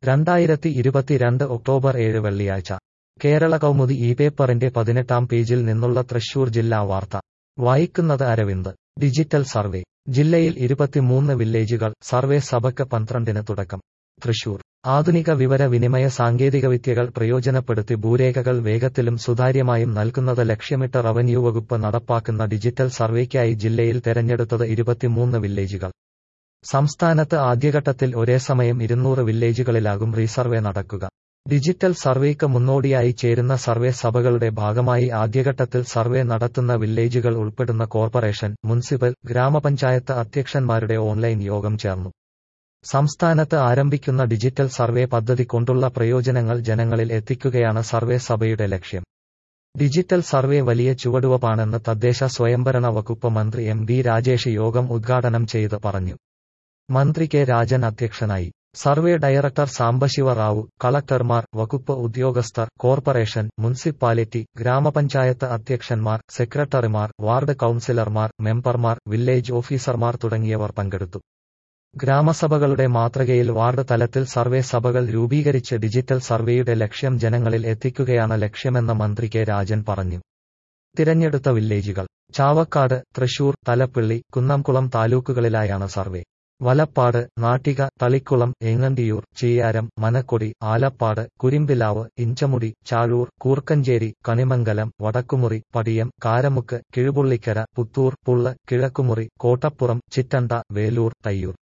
രണ്ടായിരത്തി ഇരുപത്തിരണ്ട് ഒക്ടോബർ ഏഴ് വെള്ളിയാഴ്ച കേരള കൗമുദി ഈ പേപ്പറിന്റെ പതിനെട്ടാം പേജിൽ നിന്നുള്ള തൃശൂർ ജില്ലാ വാർത്ത വായിക്കുന്നത് അരവിന്ദ് ഡിജിറ്റൽ സർവേ ജില്ലയിൽ ഇരുപത്തിമൂന്ന് വില്ലേജുകൾ സർവേ സഭയ്ക്ക് പന്ത്രണ്ടിന് തുടക്കം തൃശൂർ ആധുനിക വിവര വിനിമയ സാങ്കേതികവിദ്യകൾ പ്രയോജനപ്പെടുത്തി ഭൂരേഖകൾ വേഗത്തിലും സുതാര്യമായും നൽകുന്നത് ലക്ഷ്യമിട്ട് റവന്യൂ വകുപ്പ് നടപ്പാക്കുന്ന ഡിജിറ്റൽ സർവേക്കായി ജില്ലയിൽ തെരഞ്ഞെടുത്തത് ഇരുപത്തിമൂന്ന് വില്ലേജുകൾ സംസ്ഥാനത്ത് ആദ്യഘട്ടത്തിൽ ഒരേ സമയം ഇരുന്നൂറ് വില്ലേജുകളിലാകും റീസർവേ നടക്കുക ഡിജിറ്റൽ സർവേക്ക് മുന്നോടിയായി ചേരുന്ന സർവേ സഭകളുടെ ഭാഗമായി ആദ്യഘട്ടത്തിൽ സർവേ നടത്തുന്ന വില്ലേജുകൾ ഉൾപ്പെടുന്ന കോർപ്പറേഷൻ മുനിസിപ്പൽ ഗ്രാമപഞ്ചായത്ത് അധ്യക്ഷന്മാരുടെ ഓൺലൈൻ യോഗം ചേർന്നു സംസ്ഥാനത്ത് ആരംഭിക്കുന്ന ഡിജിറ്റൽ സർവേ പദ്ധതി കൊണ്ടുള്ള പ്രയോജനങ്ങൾ ജനങ്ങളിൽ എത്തിക്കുകയാണ് സർവേ സഭയുടെ ലക്ഷ്യം ഡിജിറ്റൽ സർവേ വലിയ ചുവടുവപ്പാണെന്ന് തദ്ദേശ സ്വയംഭരണ വകുപ്പ് മന്ത്രി എം ബി രാജേഷ് യോഗം ഉദ്ഘാടനം ചെയ്ത് പറഞ്ഞു മന്ത്രി കെ രാജൻ അധ്യക്ഷനായി സർവേ ഡയറക്ടർ സാംബശിവ റാവു കളക്ടർമാർ വകുപ്പ് ഉദ്യോഗസ്ഥർ കോർപ്പറേഷൻ മുനിസിപ്പാലിറ്റി ഗ്രാമപഞ്ചായത്ത് അധ്യക്ഷന്മാർ സെക്രട്ടറിമാർ വാർഡ് കൌൺസിലർമാർ മെമ്പർമാർ വില്ലേജ് ഓഫീസർമാർ തുടങ്ങിയവർ പങ്കെടുത്തു ഗ്രാമസഭകളുടെ മാതൃകയിൽ വാർഡ് തലത്തിൽ സർവേ സഭകൾ രൂപീകരിച്ച് ഡിജിറ്റൽ സർവേയുടെ ലക്ഷ്യം ജനങ്ങളിൽ എത്തിക്കുകയാണ് ലക്ഷ്യമെന്ന് മന്ത്രി കെ രാജൻ പറഞ്ഞു തിരഞ്ഞെടുത്ത വില്ലേജുകൾ ചാവക്കാട് തൃശൂർ തലപ്പിള്ളി കുന്നംകുളം താലൂക്കുകളിലായാണ് സർവേ വലപ്പാട് നാട്ടിക തളിക്കുളം എങ്ങണ്ടിയൂർ ചീയാരം മനക്കൊടി ആലപ്പാട് കുരിമ്പിലാവ് ഇഞ്ചമുടി ചാഴൂർ കൂർക്കഞ്ചേരി കണിമംഗലം വടക്കുമുറി പടിയം കാരമുക്ക് കിഴുപുള്ളിക്കര പുത്തൂർ പുള്ള് കിഴക്കുമുറി കോട്ടപ്പുറം ചിറ്റണ്ട വേലൂർ തയ്യൂർ